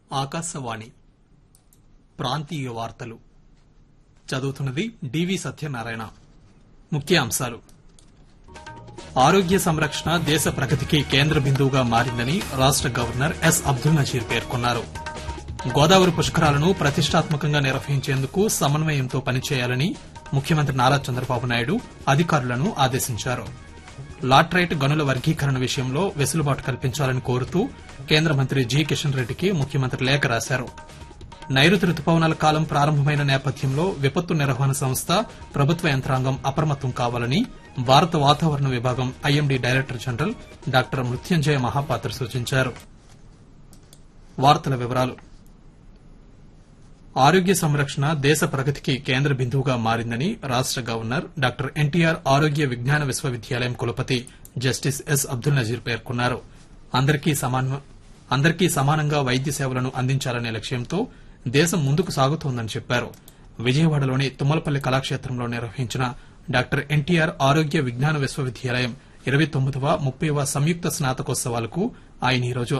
ఆకాశవాణి ప్రాంతీయ వార్తలు చదువుతున్నది డివి సత్యనారాయణ ముఖ్యాంశాలు ఆరోగ్య సంరక్షణ దేశ ప్రగతికి కేంద్ర బిందువుగా మారిందని రాష్ట గవర్నర్ ఎస్ అబ్దుల్ నజీర్ పేర్కొన్నారు గోదావరి పుష్కరాలను ప్రతిష్టాత్మకంగా నిర్వహించేందుకు సమన్వయంతో పనిచేయాలని ముఖ్యమంత్రి నారా చంద్రబాబు నాయుడు అధికారులను ఆదేశించారు లాట్రైట్ గనుల వర్గీకరణ విషయంలో వెసులుబాటు కల్పించాలని కోరుతూ కేంద్ర మంత్రి జి కిషన్ రెడ్డికి ముఖ్యమంత్రి లేఖ రాశారు నైరుతి రుతుపవనాల కాలం ప్రారంభమైన నేపథ్యంలో విపత్తు నిర్వహణ సంస్థ ప్రభుత్వ యంత్రాంగం అప్రమత్తం కావాలని భారత వాతావరణ విభాగం IMD director general doctor Mrutyunjay Mohapatra సూచించారు వార్తల వివరాలు ఆరోగ్య సంరక్షణ దేశ ప్రగతికి కేంద్ర బిందువుగా మారిందని రాష్ట గవర్నర్ డాక్టర్ ఎన్టీఆర్ ఆరోగ్య విజ్ఞాన విశ్వవిద్యాలయం కులపతి జస్టిస్ ఎస్ అబ్దుల్ నజీర్ పేర్కొన్నారు అందరికీ సమానంగా వైద్య సేవలను అందించాలనే లక్ష్యంతో దేశం ముందుకు సాగుతోందని చెప్పారు విజయవాడలోని తుమ్మలపల్లి కళాక్షేత్రంలో నిర్వహించిన డాక్టర్ ఎన్టీఆర్ ఆరోగ్య విజ్ఞాన విశ్వవిద్యాలయం ఇరవై తొమ్మిదవ ముప్పైవ సంయుక్త స్నాతకోత్సవాలకు ఆయన ఈరోజు